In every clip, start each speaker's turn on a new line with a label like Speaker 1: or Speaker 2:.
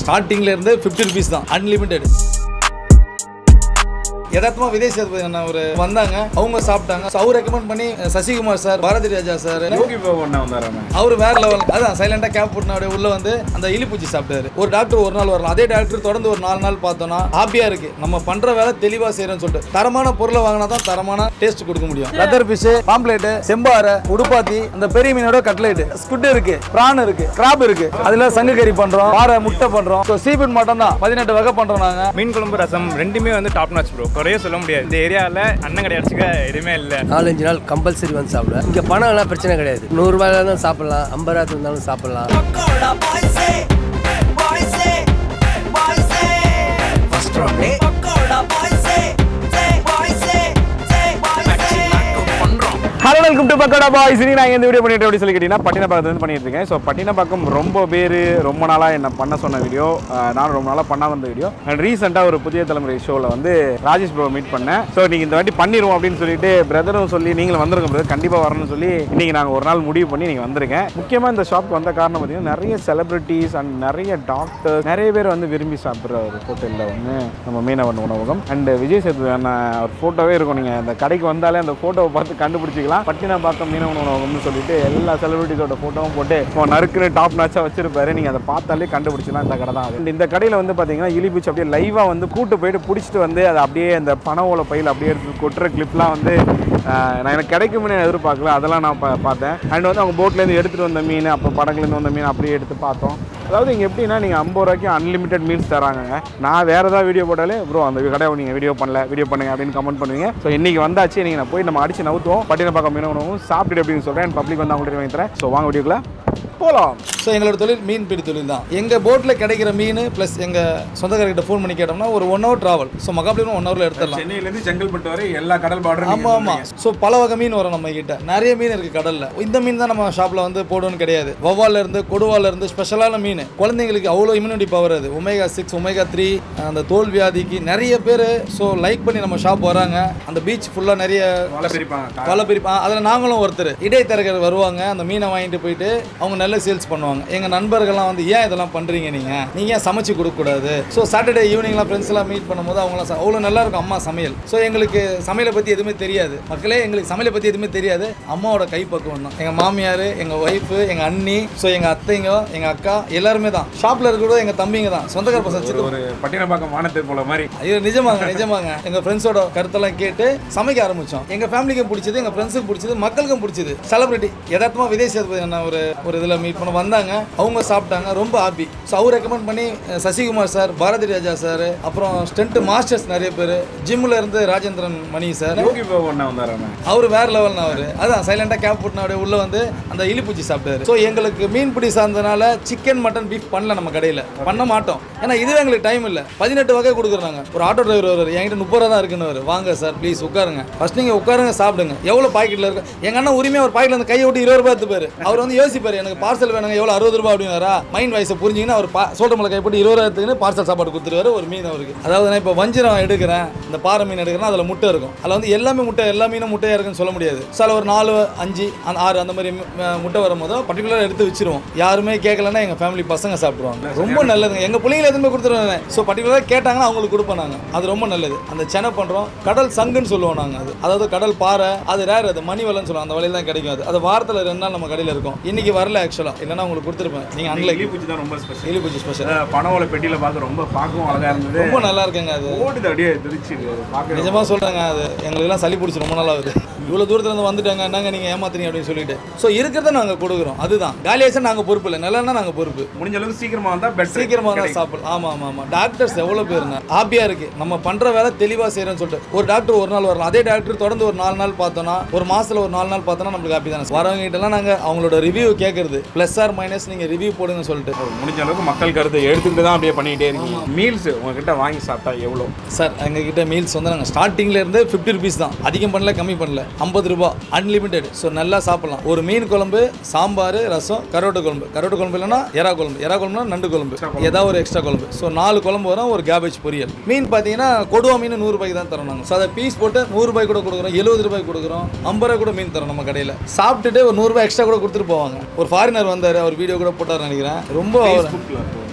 Speaker 1: ஸ்டார்டிங்ல இருந்து fifty rupees தான் அன்லிமிட்டெட் யதார்த்தமா விஜய் சேதுபதி அண்ணா ஒரு வந்தாங்க அவங்க சாப்பிட்டாங்க So, அவர் ரெக்கமெண்ட் பண்ணி சசிகுமார் சார் பாரதி ராஜா சார்
Speaker 2: யோகி பாபு அண்ணா வந்தாராமே
Speaker 1: அவர் வேற லெவல் அதான் சைலண்டா கேப் போட்டு அப்படியே உள்ள வந்து அந்த இலிப்பூச்சி சாப்பிட்டாரு ஒரு டாக்டர் ஒரு நாள் வரலாம் அதே டாக்டர் தொடர்ந்து ஒரு நாலு நாள் பார்த்தோம்னா ஹாப்பியா இருக்கு நம்ம பண்ற வேலை தெளிவா செய்யறோம்னு சொல்லிட்டு தரமான பொருளை வாங்கினா தான் தரமான டேஸ்ட் கொடுக்க முடியும் லெதர் ஃபிஷ் பாம்ப்ளேட் செம்பாறை உடுப்பாத்தி அந்த பெரிய மீனோட கட்லெட் ஸ்குட் இருக்கு பிரான் இருக்கு கிராப் இருக்கு அதுல சங்கு கறி பண்றோம் பாறை முட்டை பண்றோம் ஸோ சீஃபுட் மட்டும் தான் பதினெட்டு வகை பண்றோம் நாங்க
Speaker 3: மீன் குழம்பு ரசம் ரெண்டுமே வந்து டாப் நாச் ப்ரோ குறைய சொல்ல முடியாது இந்த ஏரியாவில் அண்ணன் கடை அடிச்சுக்க எதுவுமே இல்லை
Speaker 4: நாலஞ்சு நாள் கம்பல்சரி வந்து சாப்பிடுவேன் இங்கே பணம் எல்லாம் பிரச்சனை கிடையாது நூறுரூவாயில தான் சாப்பிடலாம் ஐம்பது ரூபா இருந்தாலும் சாப்பிடலாம்
Speaker 5: பக்கோடா பாய்ஸே பாய்ஸே பாய்ஸே ஃபர்ஸ்ட் ரவுண்டே பக்கோடா பாய்ஸே ஜே பாய்ஸே ஜே பாய்ஸே பண்றோம்
Speaker 2: hello welcome to Pakoda Boys இன்னைக்கு நான் எந்த வீடியோ பண்ணிட்டு அப்படி சொல்லி கேட்டீங்கன்னா பட்டினப்பாக்கத்துல இருந்து பண்ணிட்டு இருக்கேன் ஸோ பட்டினப்பாக்கம் ரொம்ப பேர் ரொம்ப நாளாக என்ன பண்ண சொன்ன வீடியோ நானும் ரொம்ப நாளாக பண்ணாம இருந்த வீடியோ அண்ட் ரீசெண்டாக ஒரு புதிய தலைமுறை ஷோவில் வந்து ராஜேஷ் ப்ரோ மீட் பண்ணேன் ஸோ நீங்கள் இந்த வாட்டி பண்ணிடுவோம் அப்படின்னு சொல்லிட்டு பிரதரும் சொல்லி நீங்களும் வந்துருங்க பிரதர் கண்டிப்பாக வரணும்னு சொல்லி இன்னைக்கு நாங்கள் ஒரு நாள் முடிவு பண்ணி நீங்கள் வந்திருக்கேன் முக்கியமாக இந்த ஷாப் வந்த காரணம் பார்த்தீங்கன்னா நிறைய செலிபிரிட்டிஸ் அண்ட் நிறைய டாக்டர்ஸ் நிறைய பேர் வந்து விரும்பி சாப்பிட்ற ஒரு ஹோட்டலில் ஒன்று நம்ம மீனவன் உணவகம் அண்ட் விஜய் சேதுபதி அண்ணா ஒரு ஃபோட்டோவே இருக்கும் நீங்கள் அந்த கடைக்கு வந்தாலே அந்த ஃபோட்டோவை பார்த்து கண்டுபிடிச்சிக்கலாம் பட்டினப்பாக்கம் மீனவன் உணவகம்னு சொல்லிட்டு எல்லா செலிபிரிட்டிஸோட ஃபோட்டோவும் போட்டு இப்போ நறுக்குன்னு டாப் நாச்சாக வச்சிருப்பாரு நீங்கள் அதை பார்த்தாலே கண்டுபிடிச்சிக்கலாம் இந்த கடை தான் அது And இந்த கடையில் வந்து பார்த்தீங்கன்னா இலிபிச்சு அப்படியே லைவாக வந்து கூட்டு போயிட்டு பிடிச்சிட்டு வந்து அதை அப்படியே அந்த பண ஓலை பையில் அப்படியே எடுத்து கொட்டுற கிளிப்லாம் வந்து ஆஹ், நான் எனக்கு கிடைக்கும்னு நான் எதிர்பார்க்கல அதெல்லாம் நான் பா- பார்த்தேன் அண்ட் வந்து அவங்க போட்லேருந்து எடுத்துகிட்டு வந்த மீன் அப்போ படகுலேருந்து வந்த மீன் அப்படியே எடுத்து பார்த்தோம் அதாவது இங்கே எப்படின்னா நீங்கள் ஐம்பது ரூபாய்க்கு அன்லிமிட்டட் மீல்ஸ் தராங்க நான் வேறு ஏதாவது வீடியோ போட்டாலே ப்ரோ அந்த கடை நீங்கள் வீடியோ பண்ணல வீடியோ பண்ணுங்க அப்படின்னு கமெண்ட் பண்ணுவீங்க ஸோ இன்னைக்கு வந்தாச்சு இன்னைக்கு நான் போய் நம்ம அடிச்சு நவுத்துவோம் பட்டினப்பாக்கம் மீன் உணவும் சாப்பிட்டுட்டு அப்படின்னு சொல்கிறேன் அண்ட் பப்ளிக் வந்து அவங்கள்ட்ட வாங்கி தரேன் ஸோ வாங்க வீடியோக்குள்ள போகலாம்
Speaker 1: ஸோ எங்களோட தொழில் மீன் பிடி தொழில் தான் எங்கள் போட்டில் கிடைக்கிற மீன் ப்ளஸ் எங்கள் சொந்தக்காரர்கிட்ட ஃபோன் பண்ணி கேட்டோம்னா ஒரு one hour travel so Mahabalipuram one ஹவரில் எடுத்துடலாம்
Speaker 2: சென்னையிலேருந்து செங்கல்பட்டு வரை எல்லா கடல் பார்டரும்
Speaker 1: ஆமா ஆமா ஸோ பல வகை மீன் வரும் நம்ம கிட்ட நிறைய மீன் இருக்கு கடல்ல இந்த மீன் தான் நம்ம ஷாப்ல வந்து போடுவோம்னு கிடையாது வவ்வால்ல இருந்து கொடுவால இருந்து ஸ்பெஷலான மீன் குழந்தைங்களுக்கு அவ்வளோ இம்யூனிட்டி பவர் அது ஒமேகா சிக்ஸ் ஒமேகா த்ரீ அந்த தோல் வியாதிக்கு நிறைய பேர் ஸோ லைக் பண்ணி நம்ம ஷாப் வராங்க அந்த பீச் ஃபுல்லாக நிறைய
Speaker 2: வலை பிரிப்பாங்க
Speaker 1: வலை பிரிப்பான் அதில் நாங்களும் ஒருத்தர் இடைத்தரகர் வருவாங்க அந்த மீனை வாங்கிட்டு போயிட்டு அவங்க நல்ல சேல்ஸ் பண்ணுவாங்க எங்கள் நண்பர்கள்லாம் வந்து ஏன் இதெல்லாம் பண்ணுறீங்க நீங்கள் நீங்கள் ஏன் சமைச்சு கொடுக்கக்கூடாது ஸோ சாட்டர்டே ஈவினிங்லாம் ஃப்ரெண்ட்ஸ் எல்லாம் மீட் பண்ணும்போது அவங்களாம் ச- அவ்வளோ நல்லா இருக்கும் அம்மா சமையல் ஸோ எங்களுக்கு சமையலை பற்றி எதுவுமே தெரியாது மக்களே எங்களுக்கு சமையலை பற்றி எதுவுமே தெரியாது அம்மாவோட கைப்பக்குவம் தான் எங்கள் மாமியார் எங்கள் ஒய்ஃபு எங்கள் அண்ணி ஸோ எங்கள் அத்தைங்க எங்கள் அக்கா எல்லாருமே தான் ஷாப்பில் இருக்கிற எங்கள் தம்பிங்க தான் சொந்தக்கார பசங்க சித்து
Speaker 2: ஒரு பட்டினப்பாக்கம் வானத்தை போல மாதிரி
Speaker 1: ஐயோ நிஜமாங்க நிஜமாங்க எங்க ஃப்ரெண்ட்ஸோட கருத்தெல்லாம் கேட்டு சமைக்க ஆரம்பிச்சோம் எங்க ஃபேமிலிக்கும் பிடிச்சது எங்க ஃப்ரெண்ட்ஸுக்கு பிடிச்சது மக்களுக்கும் பிடிச்சது செலிபிரிட்டி யதார்த்தமா விஜய் சேதுபதி அண்ணா ஒரு ஒரு இதில் மீட் பண்ண வந்தாங்க அவங்க சாப்பிட்டாங்க ரொம்ப ஹாப்பி ஸோ அவர் ரெக்கமெண்ட் பண்ணி அஹ், சசிகுமார் சார் பாரதி ராஜா சார் அப்புறம் ஸ்டென்ட் மாஸ்டர்ஸ் நிறைய பேர் ஜிம்ல இருந்து ராஜேந்திரன் மணி சார்
Speaker 2: யோகி பாபு அண்ணா வந்தாராமே
Speaker 1: அவர் வேற லெவல்னா அவர் அதான் சைலண்டா கேப் போட்டு அப்படியே உள்ள வந்து அந்த இலிப்பூச்சி சாப்பிட்டாரு ஸோ எங்களுக்கு மீன்பிடி சார்ந்தனால சிக்கன் மட்டன் பீஃப் பண்ணல நம்ம கடையில் பண்ண மாட்டோம் ஏன்னா இதுவே எங்களுக்கு டைம் இல்லை பதினெட்டு வகை கொடுக்குறோம் நாங்கள் ஒரு ஆட்டோ டிரைவர் வருவார் என்கிட்ட முப்பது ரூபா தான் இருக்குன்னு வருவாரு. வாங்க சார் ப்ளீஸ் உட்காருங்க ஃபர்ஸ்ட் நீங்கள் உட்காருங்க சாப்பிடுங்க எவ்வளோ பாக்கெட்டில் இருக்கு எங்கள் அண்ணன் உரிமையாக ஒரு பாக்கெட்டில் அந்த கையை விட்டு இருபது ரூபாய் எடுத்துப்பாரு அவர் வந்து யோசிப்பாரு எனக்கு பார்சல் வேணுங்க எவ்வளோ அறுபது ரூபாய் அப்படின்னு மைண்ட் வாய்ஸை புரிஞ்சிங்கன்னா அவர் பா சொல்கிற மேலே கை போட்டு இருபது ரூபா எடுத்துக்கின்னு பார்சல் சாப்பாடு கொடுத்துருவாரு ஒரு மீன் அவருக்கு அதாவது நான் இப்போ வஞ்சிரம் எடுக்கிறேன் இந்த பாறை மீன் எடுக்கிறேன் அதில் முட்டை இருக்கும் அதில் வந்து எல்லாமே முட்டை எல்லா மீனும் முட்டையாக இருக்குன்னு சொல்ல முடியாது ஸோ அதில் ஒரு நாலு அஞ்சு அந்த ஆறு அந்த மாதிரி ம- முட்டை வரும்போது பர்டிகுலராக எடுத்து வச்சிருவோம் யாருமே கேட்கலன்னா எங்கள் ஃபேமிலி பசங்க சாப்பிடுவாங்க ரொம்ப நல்லதுங்க எங்கள் பிள்ளைங்களை எதுவுமே கொடுத்துருவாங்க ஸோ பர்டிகுலராக கேட்டாங்கன்னா அவங்களுக்கு கொடுப்போம் நாங்கள் அது ரொம்ப நல்லது அந்த செனை பண்ணுறோம் கடல் சங்குன்னு சொல்லுவோம் நாங்கள் அது அதாவது கடல் பாறை அது ரேர் அது மணி வலைன்னு சொல்லுவோம் அந்த வலையில தான் கிடைக்கும் அது அது வாரத்தில் ரெண்டு நாள் நம்ம கடையில் இருக்கும் இன்னைக்கு வரல ஆக்சுவலாக இல்லைன்னா உங்களுக்கு கொடுத்துருப்பேன் நீங்கள் அன்லைக்
Speaker 2: இலிப்பூச்சி தான் ரொம்ப ஸ்பெஷல்
Speaker 1: இலிபூச்சி ஸ்பெஷல்
Speaker 2: பணவோல பெட்டியில பார்க்க ரொம்ப பார்க்கவும் அழகா இருந்தது
Speaker 1: ரொம்ப நல்லா இருக்குங்க அது
Speaker 2: ஓடுது அப்படியே திருச்சி பார்க்க
Speaker 1: நிஜமா சொல்றேங்க அது எங்களுக்கெல்லாம் சளி பிடிச்சி ரொம்ப நாள் ஆகுது இவ்வளோ தூரத்துல இருந்து வந்துட்டாங்க என்னங்க நீங்க ஏமாத்துறீங்க அப்படின்னு சொல்லிட்டு ஸோ இருக்கிறத நாங்க கொடுக்குறோம் அதுதான் காலியாச்சா நாங்க பொறுப்பு இல்லை நல்லா நாங்க பொறுப்பு
Speaker 2: முடிஞ்ச அளவுக்கு சீக்கிரமா வந்தா பெட்டர்
Speaker 1: சீக்கிரமா தான் சாப்பிடலாம் ஆமா ஆமா ஆமா டாக்டர்ஸ் எவ்வளவு பேருங்க ஹாப்பியா இருக்கு நம்ம பண்ற வேலை தெளிவா செய்யறோம்னு சொல்லிட்டு ஒரு டாக்டர் ஒரு நாள் வரலாம் அதே டாக்டர் தொடர்ந்து ஒரு நாலு நாள் பார்த்தோம்னா ஒரு மாசத்துல ஒரு நாலு நாள் பார்த்தோம்னா நம்மளுக்கு ஹாப்பி தானே வரவங்க கிட்ட எல்லாம் நாங்க அவங்களோட ரிவ்யூ கேட்கறது பிளஸ் ஆர் மைனஸ் நீங்க ரிவ்யூ போடுங்க சொல்லிட்டு
Speaker 2: முடிஞ்ச அளவுக்கு மக்கள் கருத்தை எடுத்துட்டு தான் அப்படியே பண்ணிட்டே இருக்கீங்க மீல்ஸ் உங்ககிட்ட வாங்கி சாப்பிட்டா எவ்வளோ
Speaker 1: சார் எங்ககிட்ட மீல்ஸ் வந்து நாங்கள் ஸ்டார்டிங்ல இருந்து ஃபிஃப்டி ருபீஸ் தான் அதிகம் பண்ணல கம்மி பண்ணல ஐம்பது ரூபாய் அன்லிமிட்டெட் ஸோ நல்லா சாப்பிடலாம் ஒரு மீன் குழம்பு சாம்பார் ரசம் கரோட்டு குழம்பு கரோட்டு குழம்பு இல்லைன்னா எறா குழம்பு எறா குழம்புனா நண்டு குழம்பு ஏதாவது ஒரு எக்ஸ்ட்ரா குழம்பு ஸோ நாலு குழம்பு வரும் ஒரு கேபேஜ் பொரியல் மீன் பார்த்தீங்கன்னா கொடுவா மீன் நூறு ரூபாய்க்கு தான் தரோம் நாங்கள் ஸோ அதை பீஸ் போட்டு நூறு ரூபாய் கூட கொடுக்குறோம் எழுபது ரூபாய் கொடுக்குறோம் ஐம்பது ரூபாய் கூட மீன் தரோம் நம்ம கடையில் சாப்பிட்டுட்டு ஒரு நூறுரூபா எக்ஸ்ட்ரா கூட கொடுத்துட்டு போவாங்க ஒரு ஃபாரினர் வந்தார் அவர் வீடியோ கூட போட்டார் நினைக்கிறேன் ரொம்ப அவர்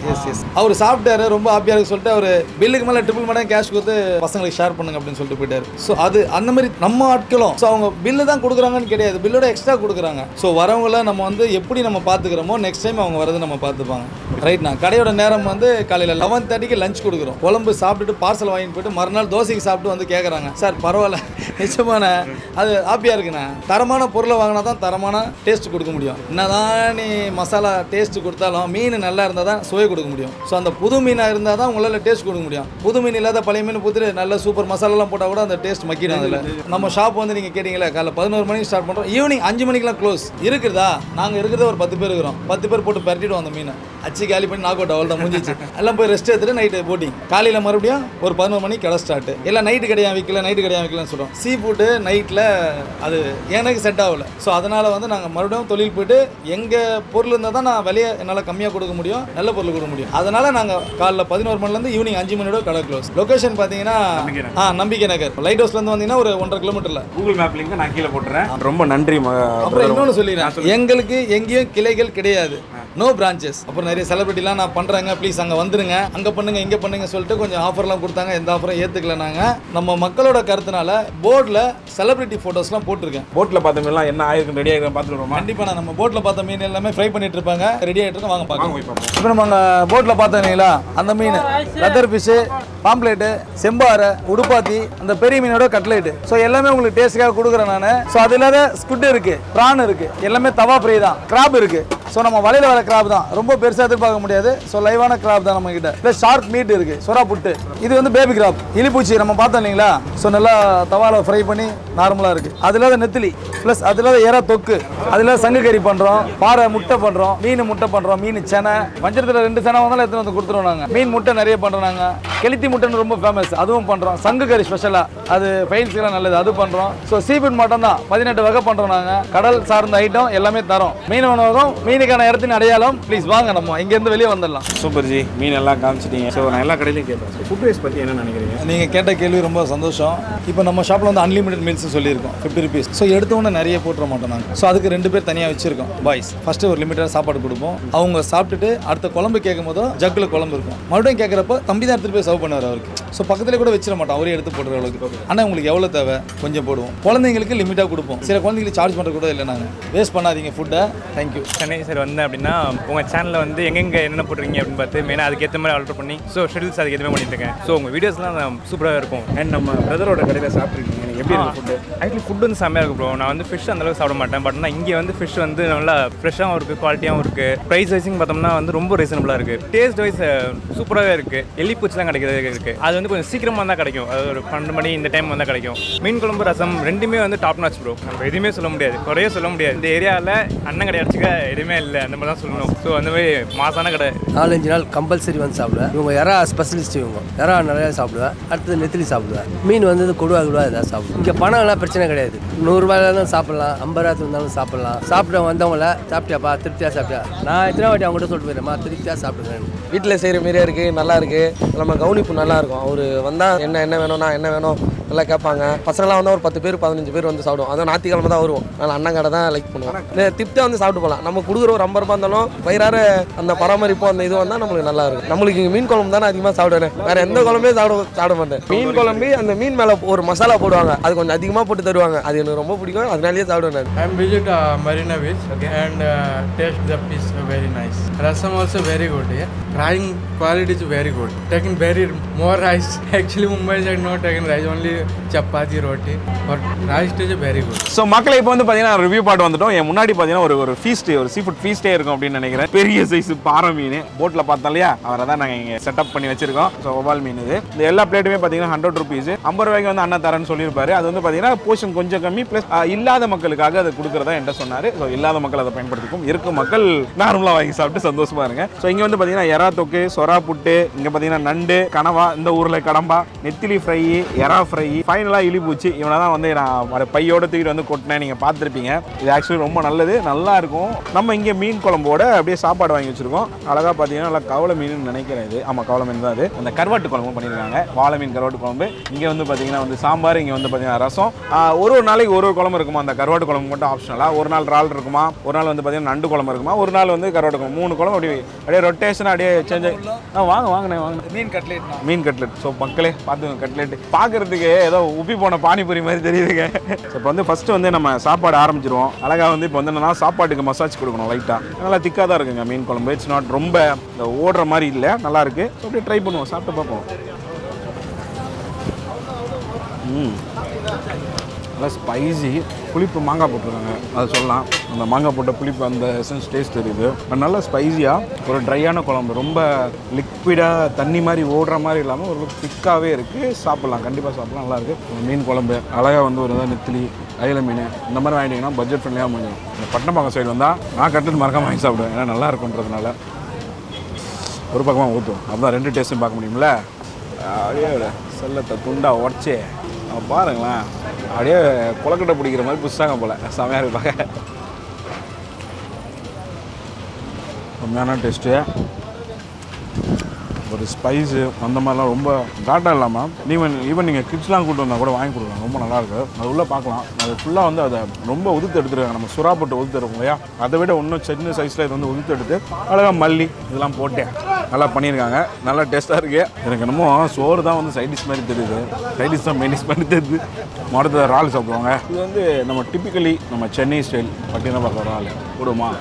Speaker 1: எஸ் எஸ் அவர் சாப்பிட்டாரு ரொம்ப ஹாப்பியாக இருக்கு சொல்லிட்டு அவர் பில்லுக்கு மேலே ட்ரிபிள் மடங்கு கேஷ் கொடுத்து பசங்களுக்கு ஷேர் பண்ணுங்க அப்படின்னு சொல்லிட்டு போயிட்டாரு ஸோ அது அந்த மாதிரி நம்ம ஆட்களும் ஸோ அவங்க பில்லு தான் கொடுக்குறாங்கன்னு கிடையாது பில்லோட எக்ஸ்ட்ரா கொடுக்குறாங்க ஸோ வரவங்கள நம்ம வந்து எப்படி நம்ம பார்த்துக்கிறோமோ நெக்ஸ்ட் டைம் அவங்க வரது நம்ம பார்த்துப்பாங்க ரைட்ண்ணா கடையோட நேரம் வந்து காலையில் லெவன் தேர்ட்டிக்கு லஞ்ச் கொடுக்குறோம் குழம்பு சாப்பிட்டுட்டு பார்சல் வாங்கிட்டு போயிட்டு மறுநாள் தோசைக்கு சாப்பிட்டு வந்து கேட்குறாங்க சார் பரவாயில்ல நிச்சயமான அது ஹாப்பியாக இருக்குண்ணா தரமான பொருளை வாங்கினா தான் தரமான டேஸ்ட் கொடுக்க முடியும் என்னதான் நீ மசாலா டேஸ்ட் கொடுத்தாலும் மீன் நல்லா இருந்தால் தான் சுவை கொடுக்க முடியும் ஸோ அந்த புது மீனாக இருந்தால் தான் உங்களால் டேஸ்ட் கொடுக்க முடியும் புது மீன் இல்லாத பழைய மீன் புத்துட்டு நல்ல சூப்பர் மசாலாலாம் போட்டால் கூட அந்த டேஸ்ட் மக்கிடும் அதில் நம்ம ஷாப் வந்து நீங்கள் கேட்டிங்களே காலைல பதினோரு மணிக்கு ஸ்டார்ட் பண்ணுறோம் ஈவினிங் அஞ்சு மணிக்கெலாம் க்ளோஸ் இருக்குதா நாங்கள் இருக்கிறத ஒரு பத்து பேர் இருக்கிறோம் பத்து பேர் போட்டு பரட்டிடுவோம் அந்த மீனை அச்சு காலி பண்ணி நாக் அவுட் அவ்வளோ தான் முடிஞ்சிச்சு எல்லாம் போய் ரெஸ்ட் எடுத்துட்டு நைட்டு போட்டிங் காலையில் மறுபடியும் ஒரு பதினோரு மணிக்கு கடை ஸ்டார்ட் எல்லாம் நைட்டு கடையாக விற்கல நைட்டு கடையாக விற்கலன்னு சொல்கிறோம் சீ ஃபுட்டு நைட்டில் அது எனக்கு செட் ஆகல ஸோ அதனால் வந்து நாங்கள் மறுபடியும் தொழில் போயிட்டு எங்கள் பொருள் இருந்தால் தான் நான் விலையை என்னால் கம்மியாக கொடுக்க முடியும் நல்ல பொருள் கொடுக்க முடியும் அதனால் நாங்கள் காலைல பதினோரு மணிலேருந்து ஈவினிங் அஞ்சு மணியோட கடை க்ளோஸ் லொக்கேஷன் பார்த்தீங்கன்னா ஆ நம்பிக்கை நகர் லைட் ஹவுஸ்லேருந்து வந்தீங்கன்னா ஒரு ஒன்றரை கிலோமீட்டரில்
Speaker 2: கூகுள் மேப் லிங்க் நான் கீழே போட்டுறேன் ரொம்ப நன்றி ம-
Speaker 1: அப்புறம்
Speaker 2: brother.
Speaker 1: இன்னொன்று சொல்லிடுறேன் எங்களுக்கு எங்கேயும் கிளைகள் கிடையாது நோ பிரான்ச்சஸ் அப்புறம் நிறைய செலிபிரிட்டிலாம் நான் பண்ணுறேங்க ப்ளீஸ் அங்கே வந்துருங்க அங்கே பண்ணுங்க இங்கே பண்ணுங்க சொல்லிட்டு கொஞ்சம் ஆஃபர்லாம் கொடுத்தாங்க எந்த ஆஃபரும் ஏற்றுக்கல நாங்கள் நம்ம மக்களோட கருத்துனால போர்டில் செலிபிரிட்டி ஃபோட்டோஸ்லாம் போட்டிருக்கேன்
Speaker 2: போட்டில் பார்த்த மீன்லாம் என்ன ஆயிருக்கு ரெடி ஆகிருக்கேன் பார்த்துட்டு வருமா
Speaker 1: கண்டிப்பாக நான் நம்ம போட்டில் பார்த்த மீன் எல்லாமே ஃப்ரை பண்ணிட்டு இருப்பாங்க ரெடி ஆகிட்டு வாங்க
Speaker 2: வாங்க
Speaker 1: பார்க்கலாம்
Speaker 2: போய் பார்ப்போம்
Speaker 1: இப்போ நம்ம அங்கே போட்டில் பார்த்தீங்களா அந்த மீன் லெதர் ஃபிஷ்ஷு பாம்ப்ளேட்டு செம்பாறை உடுப்பாத்தி அந்த பெரிய மீனோட கட்லைட்டு ஸோ எல்லாமே உங்களுக்கு டேஸ்ட்டுக்காக கொடுக்குறேன் நான் ஸோ அது இல்லாத ஸ்குட் இருக்கு ப்ரான் இருக்கு எல்லாமே தவா ஃப்ரை தான் கிராப் இருக்கு ஸோ நம்ம வலையில் வர கிராப் தான் ரொம்ப பெருசாக எதிர்பார்க்க முடியாது ஸோ லைவான கிராப் தான் நம்ம கிட்ட ப்ளஸ் ஷார்க் மீட் இருக்கு சொரா புட்டு இது வந்து பேபி கிராப் இலிப்பூச்சி நம்ம பார்த்தோம் இல்லைங்களா ஸோ நல்லா தவால ஃப்ரை பண்ணி நார்மலாக இருக்கு அது இல்லாத நெத்திலி ப்ளஸ் அது இல்லாத எறா தொக்கு அது இல்லாத சங்கு கறி பண்ணுறோம் பாறை முட்டை பண்ணுறோம் மீன் முட்டை பண்ணுறோம் மீன் செனை வஞ்சரத்தில் ரெண்டு செனை வந்தாலும் எடுத்துன்னு வந்து கொடுத்துருவோம் நாங்கள் மீன் முட்டை நிறைய பண்ணுறோம் நாங்கள் கெளுத்தி முட்டைன்னு ரொம்ப ஃபேமஸ் அதுவும் பண்ணுறோம் சங்கு கறி ஸ்பெஷலாக அது ஃபைல்ஸ்க்கெல்லாம் நல்லது அது பண்ணுறோம் ஸோ சீஃபுட் மட்டும் தான் பதினெட்டு வகை பண்ணுறோம் நாங்கள் கடல் சார்ந்த ஐட்டம் எல்லாமே தரோம் மீன் உணவகம் மீனுக்கான இடத்தின் அடையாளம் ப்ளீஸ் வாங்க நம்ம இங்கேருந்து வெளியே வந்துடலாம்
Speaker 2: சூப்பர் ஜி மீன் எல்லாம் காமிச்சிட்டீங்க ஸோ நான் எல்லா கடையிலையும் கேட்பேன் ஃபுட் வேஸ்ட் பற்றி என்ன நினைக்கிறீங்க
Speaker 1: நீங்கள் கேட்ட கேள்வி ரொம்ப சந்தோஷம் இப்போ நம்ம ஷாப்பில் வந்து அன்லிமிட்டட் மீல்ஸ் சொல்லியிருக்கோம் ஃபிஃப்டி ருபீஸ் ஸோ எடுத்த உடனே நிறைய போட்டுற மாட்டோம் நாங்கள் ஸோ அதுக்கு ரெண்டு பேர் தனியாக வச்சிருக்கோம் பாய்ஸ் ஃபஸ்ட்டு ஒரு லிமிட்டடாக சாப்பாடு கொடுப்போம் அவங்க சாப்பிட்டுட்டு அடுத்த குழம்பு கேட்கும் போதும் ஜக்கில் குழம்பு இருக்கும் மறுபடியும் கேட்குறப்ப தம்பி தான் எடுத்துகிட்டு போய் சர்வ் பண்ணுவார் அவருக்கு ஸோ பக்கத்துல கூட வச்சிட மாட்டோம் அவரே எடுத்து போடுற அளவுக்கு ஆனால் உங்களுக்கு எவ்வளோ தேவை கொஞ்சம் போடுவோம் குழந்தைங்களுக்கு லிமிட்டாக கொடுப்போம் சில குழந்தைங்களுக்கு சார்ஜ் பண்ணுறது கூட இல்லை நாங்கள் வேஸ்ட் பண்ணாதீங்க ஃபுட்டை தேங்க்யூ
Speaker 3: சென்னை சைடு வந்தேன் அப்படின்னா உங்கள் சேனலில் வந்து எங்கெங்கே என்னென்ன போட்டுருக்கீங்க அப்படின்னு பார்த்து மெயினாக அதுக்கேற்ற மாதிரி ஆல்டர் பண்ணி ஸோ ஷெடியூல்ஸ் அதுக்கு மாதிரி பண்ணிட்டு இருக்கேன் ஸோ உங்கள் வீடியோஸ்லாம் சூப்பராக இருக்கும்
Speaker 2: அண்ட் நம்ம பிரதரோட கடையில் சாப்பிட்ருக்கீங்க எனக்கு எப்படி இருக்கு ஃபுட்டு
Speaker 3: ஆக்சுவலி ஃபுட் வந்து செம்மையாக இருக்கும் ப்ரோ நான் வந்து ஃபிஷ் அந்தளவுக்கு சாப்பிட மாட்டேன் பட் ஆனால் இங்கே வந்து ஃபிஷ் வந்து நல்லா ஃப்ரெஷ்ஷாகவும் இருக்குது குவாலிட்டியாகவும் இருக்குது ப்ரைஸ் வைஸிங் பார்த்தோம்னா வந்து ரொம்ப ரீசனபுளாக இருக்குது டேஸ்ட் வைஸ் சூப்பராகவே இருக்குது எலிப்பூச்சிலாம் கிடைக்கிறது இருக்குது அது வந்து கொஞ்சம் சீக்கிரமாக தான் கிடைக்கும் அது ஒரு பன்னெண்டு மணி இந்த டைம் வந்தால் கிடைக்கும் மீன் குழம்பு ரசம் ரெண்டுமே வந்து டாப் நாச் ப்ரோ நம்ம எதுவுமே சொல்ல முடியாது குறைய சொல்ல முடியாது இந்த ஏரியாவில் அண்ணன் கடை அடிச்சுக்க எதுவுமே இல்லை அந்த மாதிரி தான் சொல்லணும் ஸோ அந்த மாதிரி மாசான கடை
Speaker 4: நாலஞ்சு நாள் கம்பல்சரி வந்து சாப்பிடுவேன் இவங்க எறா ஸ்பெஷலிஸ்ட் இவங்க எறா நிறையா சாப்பிடுவேன் அடுத்தது நெத்திலி சாப்பிடுவேன் மீன் வந்து கொடுவா கொடுவா இதாக சாப்பிடுவேன் இங்கே பணம்லாம் பிரச்சனை கிடையாது நூறுரூவாயில தான் சாப்பிடலாம் ஐம்பது ரூபா இருந்தாலும் சாப்பிடலாம் சாப்பிட வந்தவங்கள சாப்பிட்டியாப்பா திருப்தியாக சாப்பிட்டியா நான் எத்தனை வாட்டி அவங்ககிட்ட சொல்லிட்டு போயிடுறேம்மா திருப்தியாக சாப்பிடுறேன்
Speaker 6: வீட்டில் செய்கிற மாரியே இருக்குது நல்லா இருக்குது நம்ம கவனிப்பு நல்லா இருக்கும் அவர் வந்தால் என்ன என்ன வேணும்னா என்ன வேணும் எல்லாம் கேட்பாங்க பசங்களாம் வந்தால் ஒரு பத்து பேர் பதினஞ்சு பேர் வந்து சாப்பிடுவோம் அதுவும் ஞாயிற்றுக்கிழமை தான் வருவோம் அதனால் அண்ணன் கடை தான் லைக் பண்ணுவோம் இல்லை திப்தியாக வந்து சாப்பிட்டு போகலாம் நம்ம கொடுக்குற ஒரு ஐம்பது ரூபா இருந்தாலும் வயிறார அந்த பராமரிப்பு அந்த இது வந்தால் நம்மளுக்கு நல்லா இருக்கும் நம்மளுக்கு இங்கே மீன் குழம்பு தானே அதிகமாக சாப்பிடுவேன் வேறு எந்த குழம்பே சாப்பிட சாப்பிட மாட்டேன் மீன் குழம்பு அந்த மீன் மேலே ஒரு மசாலா போடுவாங்க அது கொஞ்சம் அதிகமாக போட்டு தருவாங்க அது எனக்கு ரொம்ப பிடிக்கும் அதனாலேயே சாப்பிடுவேன் நான்
Speaker 7: I'm visit uh, Marina Beach and uh, taste the fish uh, very nice. Rasam also very good. Yeah, frying quality is very good. Taking very more rice. Actually, Mumbai side not taking rice, only chapati roti. But rice is very good.
Speaker 2: So மக்களை இப்போ வந்து பார்த்தீங்கன்னா review பாட்டு வந்துட்டோம் என் முன்னாடி பார்த்தீங்கன்னா ஒரு ஒரு ஃபீஸ்ட் ஒரு சீ ஃபுட் ஃபீஸ்டே இருக்கும் அப்படின்னு நினைக்கிறேன் பெரிய சைஸ் பாறை மீன் போட்டில் பார்த்தோம் இல்லையா அவரை தான் நாங்கள் இங்கே செட்டப் பண்ணி வச்சிருக்கோம் ஸோ ஒவால் மீன் இது இந்த எல்லா பிளேட்டுமே பார்த்தீங்கன்னா ஹண்ட்ரட் ருபீஸ் ஐம்பது ரூபாய்க்கு வந்து அண்ணா தரேன்னு சொல்லியிருப்பாரு அது வந்து பார்த்தீங்கன்னா போர்ஷன் கொஞ்சம் கம்மி ப்ளஸ் இல்லாத மக்களுக்காக அதை கொடுக்குறதா என்கிட்ட சொன்னார் ஸோ இல்லாத மக்கள் அதை பயன்படுத்திக்கும் இருக்கும் மக்கள் நார்மலாக வாங்கி சாப்பிட்டு சந்தோஷமா இருங்க ஸோ இங்கே வந்து பார்த்தீங்கன்னா எறா தொக்கு சொரா புட்டு இங்கே பார்த்தீங்கன்னா நண்டு கனவா இந்த ஊரில் கடம்பா நெத்திலி ஃப்ரை எறா ஃப்ரை ஃபைனலாக இழிப்பூச்சி இவனை தான் வந்து நான் அதை பையோட தூக்கிட்டு வந்து கொட்டினேன் நீங்கள் பார்த்துருப்பீங்க இது ஆக்சுவலி ரொம்ப நல்லது நல்லா இருக்கும் நம்ம இங்கே மீன் குழம்போட அப்படியே சாப்பாடு வாங்கி வச்சிருக்கோம் அழகாக பார்த்தீங்கன்னா நல்லா கவலை மீன் நினைக்கிறேன் இது ஆமாம் கவலை மீன் தான் அது அந்த கருவாட்டு குழம்பு பண்ணியிருக்காங்க வாழை மீன் கருவாட்டு குழம்பு இங்கே வந்து பார்த்தீங்கன்னா வந்து சாம்பார் இங்கே வந்து பார்த்தீங்கன்னா ரசம் ஆஹ் ஒரு ஒரு நாளைக்கு ஒரு ஒரு குழம்பு இருக்குமா அந்த கருவாட்டு குழம்பு மட்டும் ஆப்ஷனலாக ஒரு நாள் இறால் இருக்குமா ஒரு நாள் வந்து பார்த்தீங்கன்னா நண்டு குழம்பு இருக்குமா ஒரு நாள் வந்து கருவாட்டு குழம்பு மூணு குழம்பு அப்படியே அப்படியே ரொட்டேஷனாக அப்படியே சேஞ்ச் ஆ வாங்க வாங்கண்ணே வாங்க
Speaker 1: மீன் கட்லேட்
Speaker 2: மீன் கட்லெட் ஸோ மக்களே பார்த்துங்க கட்லெட் பார்க்கறதுக்கு ஏதோ உப்பி போன பானிபூரி மாதிரி தெரியுதுங்க ஸோ இப்போ வந்து ஃபஸ்ட்டு வந்து நம்ம சாப்பாடு ஆரம்பிச்சிருவோம் அழகாக வந்து இப்போ வந்து என்னன்னா சாப்பாட்டுக்கு மசாஜ் கொடுக்கணும் லைட்டாக நல்லா திக்காக தான் இருக்குங்க மீன் குழம்பு இட்ஸ் நாட் ரொம்ப இந்த ஓடுற மாதிரி இல்லை நல்லா இருக்கு ஸோ அப்படியே ட்ரை பண்ணுவோம் சாப்பிட்டு பார்ப்போம் ம் நல்லா ஸ்பைசி புளிப்பு மாங்காய் போட்டிருக்காங்க அது சொல்லலாம் அந்த மாங்காய் போட்ட புளிப்பு அந்த எசன்ஸ் டேஸ்ட் தெரியுது அது நல்லா ஸ்பைசியாக ஒரு ட்ரையான குழம்பு ரொம்ப லிக்விடாக தண்ணி மாதிரி ஓடுற மாதிரி இல்லாமல் ஒரு திக்காகவே இருக்குது சாப்பிட்லாம் கண்டிப்பாக சாப்பிட்லாம் நல்லா இருக்கு மீன் குழம்பு அழகாக வந்து ஒரு இதாக நெத்திலி அயில மீன் இந்த மாதிரி வாங்கிட்டீங்கன்னா பட்ஜெட் ஃப்ரெண்ட்லியாக முடியும் இந்த பட்டம்பாக்கம் சைடு வந்தால் நான் கட்டில் மறக்காம வாங்கி சாப்பிடுவேன் ஏன்னா நல்லா இருக்குன்றதுனால ஒரு பக்கமாக ஊற்றும் அதுதான் ரெண்டு டேஸ்ட்டும் பார்க்க முடியும்ல அப்படியே செல்லத்தை துண்டா உடச்சி பாருங்களேன் அப்படியே குளக்கட்டை பிடிக்கிற மாதிரி புதுசாங்க போல் செமையாக இருக்கு பார்க்க உண்மையான டேஸ்ட்டு ஒரு ஸ்பைஸு அந்த மாதிரிலாம் ரொம்ப காட்டாக இல்லாமல் ஈவன் ஈவன் நீங்கள் கிட்ஸ்லாம் கூட்டு வந்தால் கூட வாங்கி கொடுக்கலாம் ரொம்ப நல்லாயிருக்கு அது உள்ளே பார்க்கலாம் அது ஃபுல்லாக வந்து அதை ரொம்ப உதுத்து எடுத்துருக்காங்க நம்ம சுறா போட்டு உதுத்து எடுப்போம் இல்லையா அதை விட இன்னும் சின்ன சைஸில் இது வந்து உதுத்து எடுத்து அழகாக மல்லி இதெல்லாம் போட்டேன் நல்லா பண்ணியிருக்காங்க நல்லா டேஸ்ட்டாக இருக்குது எனக்கு என்னமோ சோறு தான் வந்து சைடிஷ் மாதிரி தெரியுது சைடிஷ் தான் மெயினிஷ் மாதிரி தெரியுது மொத்தத்தை இறால் சாப்பிடுவாங்க இது வந்து நம்ம டிப்பிக்கலி நம்ம சென்னை ஸ்டைல் பட்டினா பார்க்குற இறால் விடுமா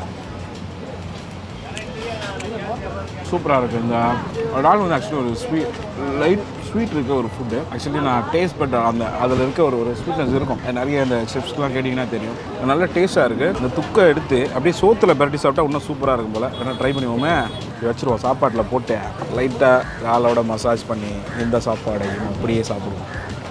Speaker 2: சூப்பராக இருக்குது இந்த இறால் வந்து ஆக்சுவலி ஒரு ஸ்வீட் லைட் ஸ்வீட் இருக்க ஒரு ஃபுட்டு ஆக்சுவலி நான் டேஸ்ட் பட் அந்த அதில் இருக்க ஒரு ஒரு ஸ்வீட்னஸ் இருக்கும் நிறைய இந்த செப்ஸ்க்குலாம் கேட்டிங்கன்னா தெரியும் அது நல்ல டேஸ்ட்டாக இருக்குது இந்த துக்கை எடுத்து அப்படியே சோத்தில் பரட்டி சாப்பிட்டா இன்னும் சூப்பராக இருக்கும் போல் வேணா ட்ரை பண்ணுவோமே இப்படி வச்சுருவோம் சாப்பாட்டில் போட்டு லைட்டாக இறாலோட மசாஜ் பண்ணி இந்த சாப்பாடையும் அப்படியே சாப்பிடுவோம்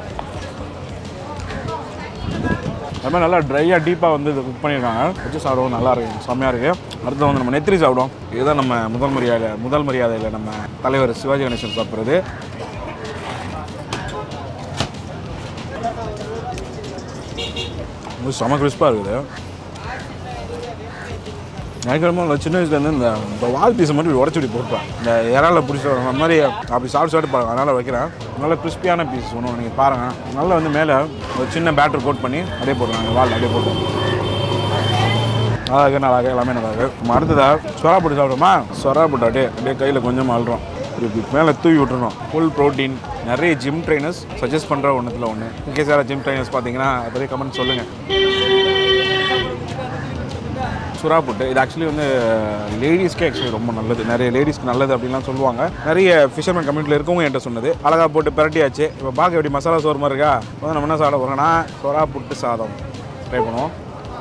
Speaker 2: அது மாதிரி நல்லா ட்ரையாக டீப்பாக வந்து இதை குக் பண்ணியிருக்காங்க வச்சு சாப்பிடுவோம் நல்லா இருக்கு செம்மையாக இருக்குது அடுத்து வந்து நம்ம நெத்திரி சாப்பிடுவோம் இதுதான் நம்ம முதல் மரியாதை முதல் மரியாதையில் நம்ம தலைவர் சிவாஜி கணேசன் சாப்பிட்றது இது செம கிறிஸ்பாக இருக்குது எனக்கு என்னமோ இந்த சின்ன வயசுலேருந்து இந்த இந்த வால் பீஸை மட்டும் இப்படி உடச்சி இப்படி போட்டுப்பேன் இந்த இறால பிடிச்ச அந்த மாதிரி அப்படி சாப்பிட்டு சாப்பிட்டு பாருங்க அதனால் வைக்கிறேன் நல்ல கிறிஸ்பியான பீஸ் ஒன்று நீங்கள் பாருங்கள் நல்லா வந்து மேலே ஒரு சின்ன பேட்டர் கோட் பண்ணி அப்படியே போட்டுருவாங்க வால் அப்படியே போட்டு நல்லா இருக்கு நல்லா இருக்கு எல்லாமே நல்லா இருக்கு நம்ம அடுத்ததாக சொரா போட்டு சாப்பிடுமா சொரா போட்டு அப்படியே அப்படியே கையில் கொஞ்சமாக அழுறோம் இப்படி மேலே தூவி விட்டுறணும் ஃபுல் ப்ரோட்டீன் நிறைய ஜிம் ட்ரைனர்ஸ் சஜஸ்ட் பண்ணுற ஒன்றுத்தில் ஒன்று இன்கேஸ் யாராவது ஜிம் ட்ரைனர்ஸ் பார்த்தீங்கன்னா அதை பற்றி கமெண்ட் சொல்லுங்கள் சுறா புட்டு இது ஆக்சுவலி வந்து லேடிஸ்க்கே ஆக்சுவலி ரொம்ப நல்லது நிறைய லேடிஸ்க்கு நல்லது அப்படின்லாம் சொல்லுவாங்க நிறைய ஃபிஷர்மேன் கம்யூனிட்டியில் இருக்கவங்க என்கிட்ட சொன்னது அழகா போட்டு பிரட்டியாச்சு இப்போ பார்க்க எப்படி மசாலா சோறு மாதிரி இருக்கா வந்து நம்ம என்ன சாப்பிட போகிறோம்னா சுறா புட்டு சாதம் ட்ரை பண்ணுவோம்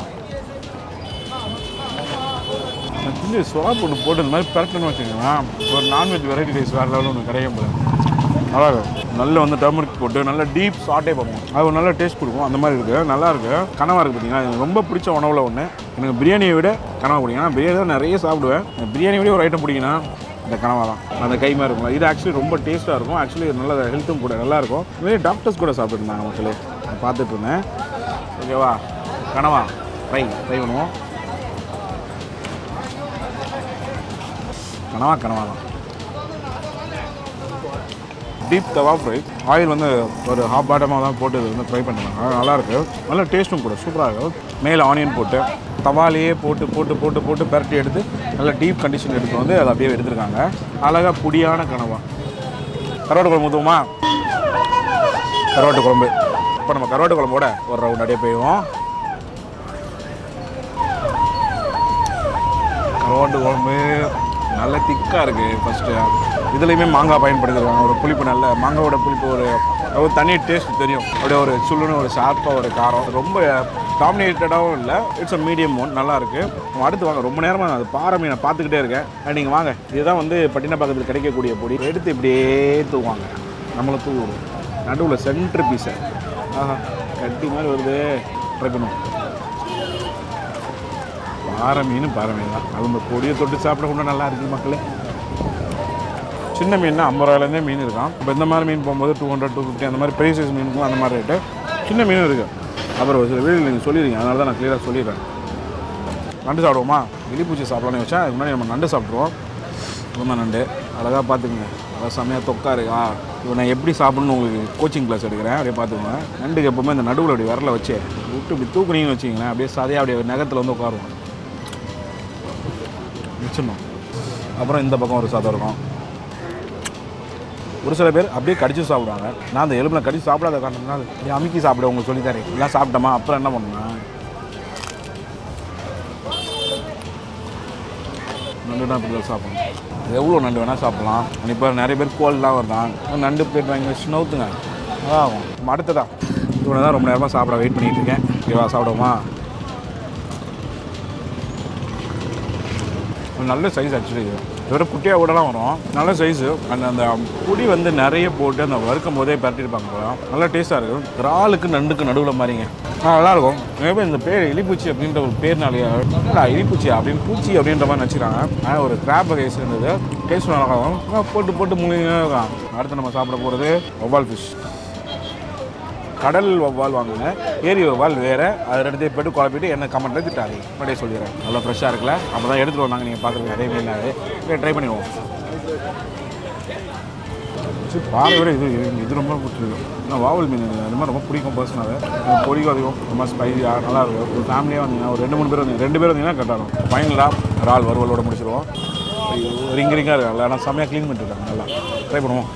Speaker 2: செஞ்சு சுறா புட்டு போட்டு இந்த மாதிரி பிரட்டணும்னு வச்சுக்கோங்களேன் ஒரு நான்வெஜ் வெரைட்டி ரைஸ் வேறு லெவலில் ஒன்று கிடைக்கும் போல நல்லா இருக்கும் நல்ல வந்து டர்மரிக் போட்டு நல்ல டீப் சாட்டே பண்ணுவோம் அது ஒரு நல்ல டேஸ்ட் கொடுக்கும் அந்த மாதிரி இருக்குது நல்லா இருக்கு கனவா இருக்குது பார்த்தீங்கன்னா எனக்கு ரொம்ப பிடிச்ச உணவில் ஒன்று எனக்கு பிரியாணியை விட கனவா பிடிக்கும் ஏன்னா பிரியாணி தான் நிறைய சாப்பிடுவேன் எனக்கு பிரியாணி விட ஒரு ஐட்டம் பிடிக்குன்னா இந்த கனவா தான் அந்த கை மாதிரி இருக்கும் இது ஆக்சுவலி ரொம்ப டேஸ்ட்டாக இருக்கும் ஆக்சுவலி நல்ல ஹெல்த்தும் கூட நல்லா இருக்கும் இதுமாரி டாக்டர்ஸ் கூட சாப்பிட்டுருந்தாங்க மக்களே நான் பார்த்துட்டு இருந்தேன் ஓகேவா கனவா ட்ரை ட்ரை பண்ணுவோம் கனவா கனவா தான் டீப் தவா ஃப்ரை ஆயில் வந்து ஒரு ஹாஃப் பாட்டமாக தான் போட்டு இது வந்து ஃப்ரை பண்ணுறாங்க நல்லாயிருக்கு நல்ல டேஸ்ட்டும் கூட சூப்பராக இருக்கும் மேலே ஆனியன் போட்டு தவாலேயே போட்டு போட்டு போட்டு போட்டு பரட்டி எடுத்து நல்ல டீப் கண்டிஷன் எடுத்து வந்து அதை அப்படியே எடுத்திருக்காங்க அழகாக பொடியான கனவா கருவாட்டு குழம்பு ஊற்றுவோமா கருவாட்டு குழம்பு இப்போ நம்ம கருவாட்டு குழம்போட ஒரு ரவுண்ட் அப்படியே போயிடுவோம் கருவாட்டு குழம்பு நல்ல திக்காக இருக்குது ஃபஸ்ட்டு இதுலேயுமே மாங்காய் பயன்படுத்திருக்காங்க ஒரு புளிப்பு நல்ல மாங்காவோட புளிப்பு ஒரு ஒரு தனி டேஸ்ட் தெரியும் அப்படியே ஒரு சுள்ளுன்னு ஒரு ஷார்ப்பாக ஒரு காரம் ரொம்ப டாமினேட்டடாகவும் இல்லை இட்ஸ் அ மீடியம் ஒன் நல்லா இருக்கு நம்ம அடுத்து வாங்க ரொம்ப நேரமாக நான் அது பாறை மீனை பார்த்துக்கிட்டே இருக்கேன் நீங்கள் வாங்க இதுதான் வந்து பட்டினப்பாக்கத்தில் கிடைக்கக்கூடிய பொடி எடுத்து இப்படியே தூவாங்க நம்மளை தூவுறோம் நடுவில் சென்டர் பீஸை ஆஹா கட்டி மாதிரி வருது ட்ரை பண்ணுவோம் பாறை மீன் பாறை மீன் தான் அது இந்த பொடியை தொட்டு சாப்பிட கூட நல்லா இருக்குது மக்களே சின்ன மீன் ஐம்பது ரூபாயிலேருந்தே மீன் இருக்கான் இப்போ இந்த மாதிரி மீன் போகும்போது டூ ஹண்ட்ரட் டூ ஃபிஃப்டி அந்த மாதிரி பெரிய சைஸ் மீனுக்கும் அந்த மாதிரி ரேட்டு சின்ன மீனும் இருக்குது அப்புறம் ஒரு சில வீடு நீங்கள் சொல்லிடுங்க அதனால தான் நான் க்ளியராக சொல்லிடுறேன் நண்டு சாப்பிடுவோமா எலிப்பூச்சி சாப்பிடலாம்னு வச்சா அதுக்கு முன்னாடி நம்ம நண்டு சாப்பிட்ருவோம் ரொம்ப நண்டு அழகாக பார்த்துக்குங்க அழகாக செம்மையாக தொக்கா இருக்கா இப்போ நான் எப்படி சாப்பிடணும்னு உங்களுக்கு கோச்சிங் கிளாஸ் எடுக்கிறேன் அப்படியே பார்த்துக்கோங்க நண்டுக்கு எப்போவுமே இந்த நடுவில் அப்படி விரல வச்சு விட்டு இப்படி தூக்குனீங்கன்னு வச்சிங்களேன் அப்படியே சதையாக அப்படியே நகத்தில் வந்து உட்காருவோம் வச்சிடணும் அப்புறம் இந்த பக்கம் ஒரு சாதம் இருக்கும் ஒரு சில பேர் அப்படியே கடிச்சு சாப்பிடுவாங்க நான் அந்த எலும்பில் கடிச்சு சாப்பிடாத காரணம்னா அப்படியே அமுக்கி சாப்பிட உங்களுக்கு சொல்லி தரேன் எல்லாம் சாப்பிட்டோமா அப்புறம் என்ன பண்ணணும் நண்டு தான் இப்படி சாப்பிடணும் எவ்வளோ நண்டு வேணால் சாப்பிடலாம் இப்போ நிறைய பேர் கோல்லாம் வருதான் நண்டு பிளேட் வாங்கி வச்சு நவுத்துங்க அதான் ஆகும் நம்ம அடுத்ததான் இவனை தான் ரொம்ப நேரமாக சாப்பிட வெயிட் பண்ணிட்டு இருக்கேன் ஓகேவா சாப்பிடுவோமா நல்ல சைஸ் ஆக்சுவலி இது இதோட குட்டியாக கூடலாம் வரும் நல்ல சைஸு அந்த அந்த புடி வந்து நிறைய போட்டு அந்த வறுக்கும் போதே பரட்டியிருப்பாங்க போல நல்லா டேஸ்ட்டாக இருக்கும் இறாலுக்கு நண்டுக்கு நடுவில் மாதிரிங்க ஆ நல்லாயிருக்கும் மேபி இந்த பேர் எலிப்பூச்சி அப்படின்ற ஒரு பேர்னாலேயே என்னடா எலிப்பூச்சி அப்படின்னு பூச்சி அப்படின்ற மாதிரி நினச்சிக்கிறாங்க ஆனால் ஒரு கிராப் வகை சேர்ந்தது டேஸ்ட் நல்லா இருக்கும் ஆனா போட்டு போட்டு முழுங்க இருக்கும் அடுத்து நம்ம சாப்பிட போகிறது ஒவ்வால் ஃபிஷ் கடல் வவ்வால் வாங்குங்க ஏரி வவ்வால் வேறு அதை ரெண்டு போட்டு குழப்பிட்டு என்ன கமெண்ட்டில் திட்டாது அப்படியே சொல்லிடுறேன் நல்லா ஃப்ரெஷ்ஷாக இருக்குல்ல அப்போ தான் எடுத்துகிட்டு வந்தாங்க நீங்கள் பார்க்குறது அதே மீனாது ட்ரை பண்ணிடுவோம் சரி பாறை விட இது இது- இது ரொம்ப பிடிச்சிருக்கு நான் வாவல் மீன் அது மாதிரி ரொம்ப பிடிக்கும் பர்சனாக பொடிக்கும் அதிகம் ரொம்ப ஸ்பைஸியாக நல்லா இருக்கும் ஒரு ஃபேமிலியாக வந்தீங்கன்னா ஒரு ரெண்டு மூணு பேர் வந்தீங்க ரெண்டு பேர் வந்தீங்கன்னா கரெக்டாக இருக்கும் ஃபைனலாக இறால் வறுவலோட முடிச்சிருவோம் ரிங் ரிங்காக இருக்காங்க ஆனால் செம்மையாக க்ளீன் பண்ணிட்டுருக்காங்க நல்லா ட்ரை பண்ணுவோம்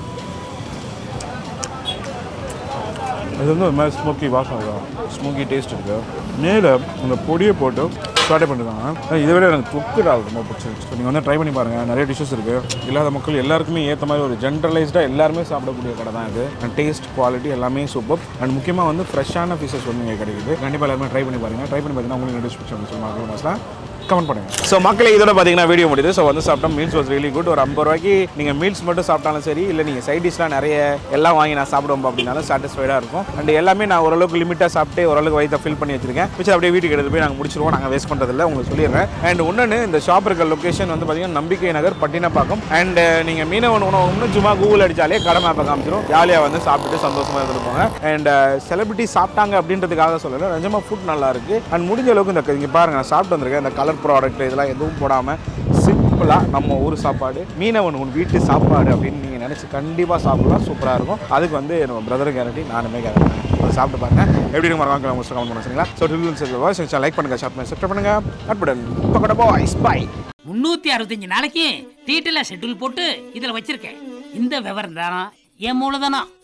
Speaker 2: இது வந்து ஒரு மாதிரி ஸ்மோக்கி வாசம் இருக்கும் ஸ்மோக்கி டேஸ்ட் இருக்குது மேலே அந்த பொடியை போட்டு ஸ்டார்ட் பண்ணிருக்காங்க இதை விட எனக்கு தொக்கு இறால் ரொம்ப பிடிச்சிருக்கு ஸோ நீங்கள் வந்து ட்ரை பண்ணி பாருங்கள் நிறைய டிஷ்ஷஸ் இருக்குது இல்லாத மக்கள் எல்லாருக்குமே ஏற்ற மாதிரி ஒரு ஜென்ரலைஸ்டாக எல்லாருமே சாப்பிடக்கூடிய கடை தான் இது அண்ட் டேஸ்ட் குவாலிட்டி எல்லாமே சூப்பர் அண்ட் முக்கியமாக வந்து ஃப்ரெஷ்ஷான பீசஸ் வந்து இங்கே கிடைக்குது கண்டிப்பாக எல்லாருமே ட்ரை பண்ணி பாருங்கள் ட்ரை பண்ணி பார்த்தீங்கன்னா உங்களுக்கு டிஸ்கிரிப்ஷன் சொல்லுவாங்க கமெண்ட் பண்ணுங்க ஸோ மக்களே இதோட பார்த்தீங்கன்னா வீடியோ முடியுது ஸோ வந்து சாப்பிட்டா மீல்ஸ் வாஸ் ரியலி குட் ஒரு ஐம்பது ரூபாய்க்கு நீங்கள் மீல்ஸ் மட்டும் சாப்பிட்டாலும் சரி இல்லை நீங்கள் சைட் டிஷ்லாம் நிறைய எல்லாம் வாங்கி நான் சாப்பிடுவோம் அப்படின்னாலும் சாட்டிஸ்ஃபைடாக இருக்கும் அண்ட் எல்லாமே நான் ஓரளவுக்கு லிமிட்டாக சாப்பிட்டு ஓரளவுக்கு வயிற்ற ஃபில் பண்ணி வச்சிருக்கேன் வச்சு அப்படியே வீட்டுக்கு எடுத்து போய் நாங்கள் முடிச்சிருவோம் நாங்கள் வேஸ்ட் பண்ணுறதில்ல உங்களுக்கு சொல்லிடுறேன் அண்ட் இன்னொன்று இந்த ஷாப் இருக்க லொக்கேஷன் வந்து பார்த்தீங்கன்னா நம்பிக்கை நகர் பட்டினப்பாக்கம் அண்ட் நீங்கள் மீனவன் உணவகம்னு சும்மா கூகுள் அடிச்சாலே கடை மேப்பை காமிச்சிரும் ஜாலியாக வந்து சாப்பிட்டுட்டு சந்தோஷமாக இருந்துட்டு போங்க அண்ட் செலிபிரிட்டி சாப்பிட்டாங்க அப்படின்றதுக்காக சொல்லலை நிஜமாக ஃபுட் நல்லா இருக்கு அண்ட் முடிஞ்ச அளவுக்கு இந்த இங்கே பாருங்க நான் சாப்பிட்டு வந்திருக்கேன் இந்த கலர் ப்ராடக்ட் இதெல்லாம் எதுவும் போடாமல் சிம்பிளாக நம்ம ஊர் சாப்பாடு மீனவன் உன் வீட்டு சாப்பாடு அப்படின்னு நீங்கள் நினச்சி கண்டிப்பாக சாப்பிடலாம் சூப்பராக இருக்கும் அதுக்கு வந்து நம்ம பிரதர் கேரண்டி நானுமே கேரண்டி அதை சாப்பிட்டு பாருங்க எப்படி இருக்கு மறக்காம உங்களுக்கு கமெண்ட் பண்ண சரிங்களா ஸோ டில் வாய்ஸ் லைக் பண்ணுங்க ஷாப் சப்ஸ்கிரைப் பண்ணுங்க அட்படன் பக்கட பாய்ஸ் பை
Speaker 8: முன்னூத்தி அறுபத்தஞ்சு நாளைக்கு டீட்டெயிலாக ஷெட்யூல் போட்டு இதில் வச்சிருக்கேன் இந்த விவரம் தான் என் மூலதனம்